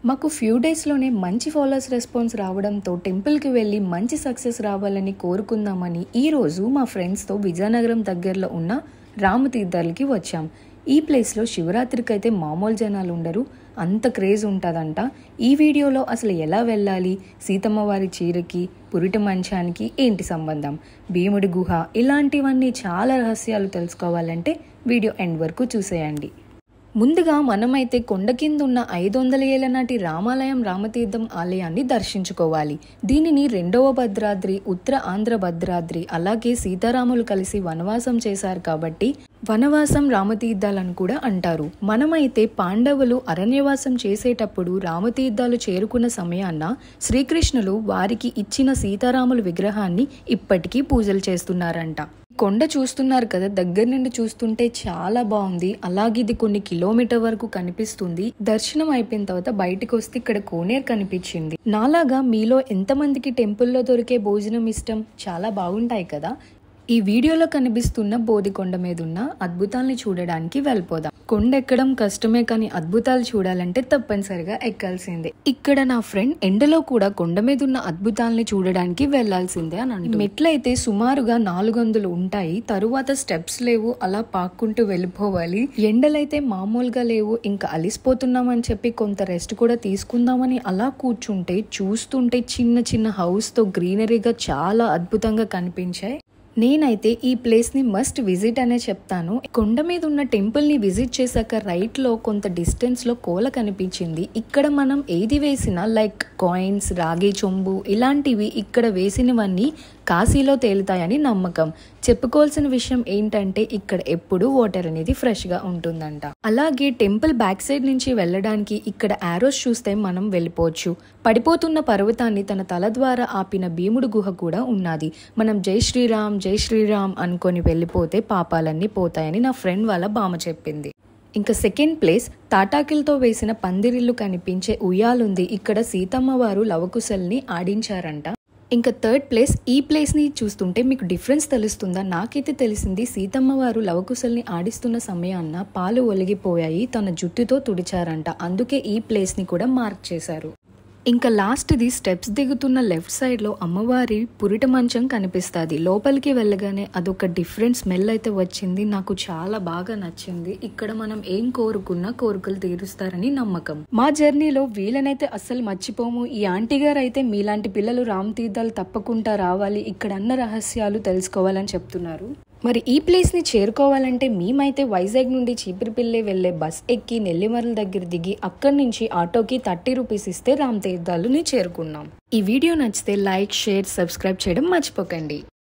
మాకు ఫ్యూ డేస్లోనే మంచి ఫాలోవర్స్ రెస్పాన్స్ రావడంతో టెంపుల్కి వెళ్ళి మంచి సక్సెస్ రావాలని కోరుకుందామని ఈరోజు మా ఫ్రెండ్స్తో విజయనగరం దగ్గరలో ఉన్న రామతీర్థాలకి వచ్చాం ఈ ప్లేస్లో శివరాత్రికి అయితే మామూలు జనాలు ఉండరు అంత క్రేజ్ ఉంటుందంట ఈ వీడియోలో అసలు ఎలా వెళ్ళాలి సీతమ్మ వారి చీరకి పురిటి మంచానికి ఏంటి సంబంధం భీముడి గుహ ఇలాంటివన్నీ చాలా రహస్యాలు తెలుసుకోవాలంటే వీడియో ఎండ్ వరకు చూసేయండి ముందుగా మనమైతే కొండ కింద ఉన్న ఐదు వందల ఏళ్ల నాటి రామాలయం రామతీర్థం ఆలయాన్ని దర్శించుకోవాలి దీనిని రెండవ భద్రాద్రి ఉత్తర ఆంధ్ర భద్రాద్రి అలాగే సీతారాములు కలిసి వనవాసం చేశారు కాబట్టి వనవాసం రామతీర్థాలను కూడా అంటారు మనమైతే పాండవులు అరణ్యవాసం చేసేటప్పుడు రామతీర్థాలు చేరుకున్న సమయాన్న శ్రీకృష్ణులు వారికి ఇచ్చిన సీతారాముల విగ్రహాన్ని ఇప్పటికీ పూజలు చేస్తున్నారంట కొండ చూస్తున్నారు కదా దగ్గర నుండి చూస్తుంటే చాలా బాగుంది అలాగే ఇది కొన్ని కిలోమీటర్ వరకు కనిపిస్తుంది దర్శనం అయిపోయిన తర్వాత బయటకు వస్తే ఇక్కడ కోనేరు కనిపించింది నాలాగా మీలో ఎంతమందికి టెంపుల్లో దొరికే భోజనం ఇష్టం చాలా బాగుంటాయి కదా ఈ వీడియోలో కనిపిస్తున్న బోధికొండ మీద ఉన్న అద్భుతాల్ని చూడడానికి వెళ్ళిపోదాం కొండ ఎక్కడం కష్టమే కానీ అద్భుతాలు చూడాలంటే తప్పనిసరిగా ఎక్కాల్సిందే ఇక్కడ నా ఫ్రెండ్ ఎండలో కూడా కొండ మీద ఉన్న అద్భుతాల్ని చూడడానికి వెళ్లాల్సిందే అని అంటుంది మెట్లయితే సుమారుగా నాలుగు వందలు ఉంటాయి తరువాత స్టెప్స్ లేవు అలా పాక్కుంటూ వెళ్ళిపోవాలి ఎండలైతే మామూలుగా లేవు ఇంకా అలిసిపోతున్నామని చెప్పి కొంత రెస్ట్ కూడా తీసుకుందామని అలా కూర్చుంటే చూస్తుంటే చిన్న చిన్న హౌస్ తో గ్రీనరీగా చాలా అద్భుతంగా కనిపించాయి నేనైతే ఈ ప్లేస్ ని మస్ట్ విజిట్ అనే చెప్తాను కొండ మీద ఉన్న టెంపుల్ ని విజిట్ చేశాక రైట్ లో కొంత డిస్టెన్స్ లో కోల కనిపించింది ఇక్కడ మనం ఏది వేసినా లైక్ కాయిన్స్ రాగి చొంబు ఇలాంటివి ఇక్కడ వేసినవన్నీ కాశీలో తేలుతాయని నమ్మకం చెప్పుకోవాల్సిన విషయం ఏంటంటే ఇక్కడ ఎప్పుడు వాటర్ అనేది ఫ్రెష్ గా ఉంటుందంట అలాగే టెంపుల్ బ్యాక్ సైడ్ నుంచి వెళ్ళడానికి ఇక్కడ ఆరోస్ చూస్తే మనం వెళ్ళిపోవచ్చు పడిపోతున్న పర్వతాన్ని తన తల ద్వారా ఆపిన భీముడు గుహ కూడా ఉన్నది మనం జై శ్రీరామ్ జై శ్రీరామ్ అనుకొని వెళ్ళిపోతే పాపాలన్నీ పోతాయని నా ఫ్రెండ్ వాళ్ళ బామ చెప్పింది ఇంకా సెకండ్ ప్లేస్ తాటాకిలతో వేసిన పందిరిల్లు కనిపించే ఉయ్యాలుంది ఇక్కడ సీతమ్మ వారు లవకుశల్ని ఆడించారంట ఇంకా థర్డ్ ప్లేస్ ఈ ప్లేస్ని చూస్తుంటే మీకు డిఫరెన్స్ తెలుస్తుందా నాకైతే తెలిసింది సీతమ్మ వారు లవకుశల్ని ఆడిస్తున్న సమయాన్న పాలు ఒలిగిపోయాయి తన జుట్టుతో తుడిచారంట అందుకే ఈ ప్లేస్ని కూడా మార్క్ చేశారు ఇంకా లాస్ట్ది స్టెప్స్ దిగుతున్న లెఫ్ట్ సైడ్లో అమ్మవారి పురిట మంచం కనిపిస్తుంది లోపలికి వెళ్ళగానే అదొక డిఫరెంట్ స్మెల్ అయితే వచ్చింది నాకు చాలా బాగా నచ్చింది ఇక్కడ మనం ఏం కోరుకున్నా కోరికలు తీరుస్తారని నమ్మకం మా జర్నీలో వీళ్ళనైతే అస్సలు మర్చిపోము ఈ ఆంటీ గారు అయితే మీలాంటి పిల్లలు రామ్ తీర్థాలు తప్పకుండా రావాలి ఇక్కడ అన్న రహస్యాలు తెలుసుకోవాలని చెప్తున్నారు మరి ఈ ప్లేస్ని చేరుకోవాలంటే మేమైతే వైజాగ్ నుండి చీపిరిపిల్లి వెళ్లే బస్ ఎక్కి నెల్లిమర్ల దగ్గర దిగి అక్కడి నుంచి ఆటోకి థర్టీ రూపీస్ ఇస్తే రామ్ తీర్థాలుని చేరుకున్నాం ఈ వీడియో నచ్చితే లైక్ షేర్ సబ్స్క్రైబ్ చేయడం మర్చిపోకండి